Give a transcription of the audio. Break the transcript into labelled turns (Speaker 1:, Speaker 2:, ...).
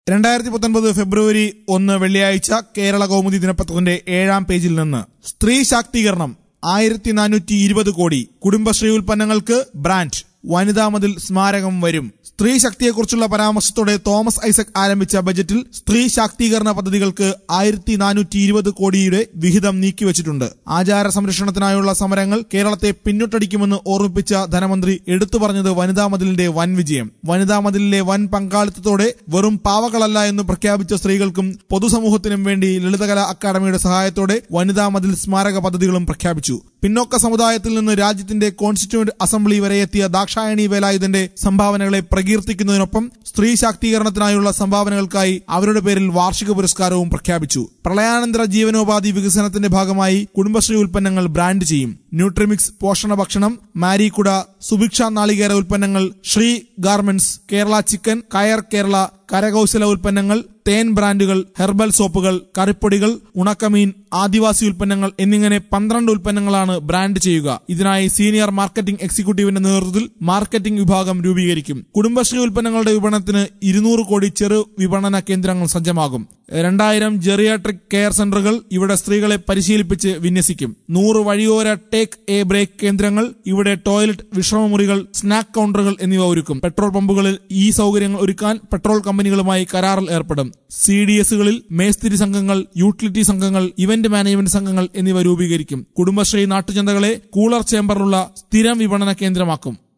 Speaker 1: രണ്ടായിരത്തി പത്തൊൻപത് ഫെബ്രുവരി ഒന്ന് വെള്ളിയാഴ്ച കേരള കൗമുദി ദിനപത്രത്തിന്റെ ഏഴാം പേജിൽ നിന്ന് സ്ത്രീ ശാക്തീകരണം ആയിരത്തി നാനൂറ്റി ഇരുപത് കോടി കുടുംബശ്രീ ഉൽപ്പന്നങ്ങൾക്ക് ബ്രാൻഡ് വനിതാ മതിൽ സ്മാരകം വരും സ്ത്രീ ശക്തിയെക്കുറിച്ചുള്ള പരാമർശത്തോടെ തോമസ് ഐസക് ആരംഭിച്ച ബജറ്റിൽ സ്ത്രീ ശാക്തീകരണ പദ്ധതികൾക്ക് ആയിരത്തി നാനൂറ്റി ഇരുപത് കോടിയുടെ വിഹിതം നീക്കിവച്ചിട്ടുണ്ട് ആചാര സംരക്ഷണത്തിനായുള്ള സമരങ്ങൾ കേരളത്തെ പിന്നോട്ടടിക്കുമെന്ന് ഓർമ്മിപ്പിച്ച ധനമന്ത്രി എടുത്തു പറഞ്ഞത് വനിതാ മതിലിന്റെ വൻ വിജയം വനിതാ മതിലിലെ വൻ പങ്കാളിത്തത്തോടെ വെറും പാവകളല്ല എന്ന് പ്രഖ്യാപിച്ച സ്ത്രീകൾക്കും പൊതുസമൂഹത്തിനും വേണ്ടി ലളിതകലാ അക്കാദമിയുടെ സഹായത്തോടെ വനിതാ മതിൽ സ്മാരക പദ്ധതികളും പ്രഖ്യാപിച്ചു പിന്നോക്ക സമുദായത്തിൽ നിന്ന് രാജ്യത്തിന്റെ കോൺസ്റ്റിറ്റ്യൂന്റ് അസംബ്ലി വരെ എത്തിയ ദാക്ഷായണി വേലായുധന്റെ സംഭാവനകളെ പ്രകീർത്തിക്കുന്നതിനൊപ്പം സ്ത്രീ ശാക്തീകരണത്തിനായുള്ള സംഭാവനകൾക്കായി അവരുടെ പേരിൽ വാർഷിക പുരസ്കാരവും പ്രഖ്യാപിച്ചു പ്രളയാനന്തര ജീവനോപാധി വികസനത്തിന്റെ ഭാഗമായി കുടുംബശ്രീ ഉൽപ്പന്നങ്ങൾ ബ്രാൻഡ് ചെയ്യും ന്യൂട്രിമിക്സ് പോഷണ ഭക്ഷണം മാരിക്കുട സുഭിക്ഷ നാളികേര ഉൽപ്പന്നങ്ങൾ ശ്രീ ഗാർമെന്റ്സ് കേരള ചിക്കൻ കയർ കേരള കരകൗശല ഉൽപ്പന്നങ്ങൾ തേൻ ബ്രാൻഡുകൾ ഹെർബൽ സോപ്പുകൾ കറിപ്പൊടികൾ ഉണക്കമീൻ ആദിവാസി ഉൽപ്പന്നങ്ങൾ എന്നിങ്ങനെ പന്ത്രണ്ട് ഉൽപ്പന്നങ്ങളാണ് ബ്രാൻഡ് ചെയ്യുക ഇതിനായി സീനിയർ മാർക്കറ്റിംഗ് എക്സിക്യൂട്ടീവിന്റെ നേതൃത്വത്തിൽ മാർക്കറ്റിംഗ് വിഭാഗം രൂപീകരിക്കും കുടുംബശ്രീ ഉൽപ്പന്നങ്ങളുടെ വിപണനത്തിന് ഇരുന്നൂറ് കോടി ചെറു വിപണന കേന്ദ്രങ്ങൾ സജ്ജമാകും രണ്ടായിരം ജെറിയാട്രിക് കെയർ സെന്ററുകൾ ഇവിടെ സ്ത്രീകളെ പരിശീലിപ്പിച്ച് വിന്യസിക്കും നൂറ് വഴിയോര ടേക്ക് എ ബ്രേക്ക് കേന്ദ്രങ്ങൾ ഇവിടെ ടോയ്ലറ്റ് വിശ്രമമുറികൾ സ്നാക്ക് കൗണ്ടറുകൾ എന്നിവ ഒരുക്കും പെട്രോൾ പമ്പുകളിൽ ഈ സൗകര്യങ്ങൾ ഒരുക്കാൻ പെട്രോൾ കമ്പനികളുമായി കരാറിൽ ഏർപ്പെടും സി ഡി എസുകളിൽ മേസ്തിരി സംഘങ്ങൾ യൂട്ടിലിറ്റി സംഘങ്ങൾ ഇവന്റ് മാനേജ്മെന്റ് സംഘങ്ങൾ എന്നിവ രൂപീകരിക്കും കുടുംബശ്രീ നാട്ടുചന്തകളെ കൂളർ ചേംബറിലുള്ള സ്ഥിരം വിപണന കേന്ദ്രമാക്കും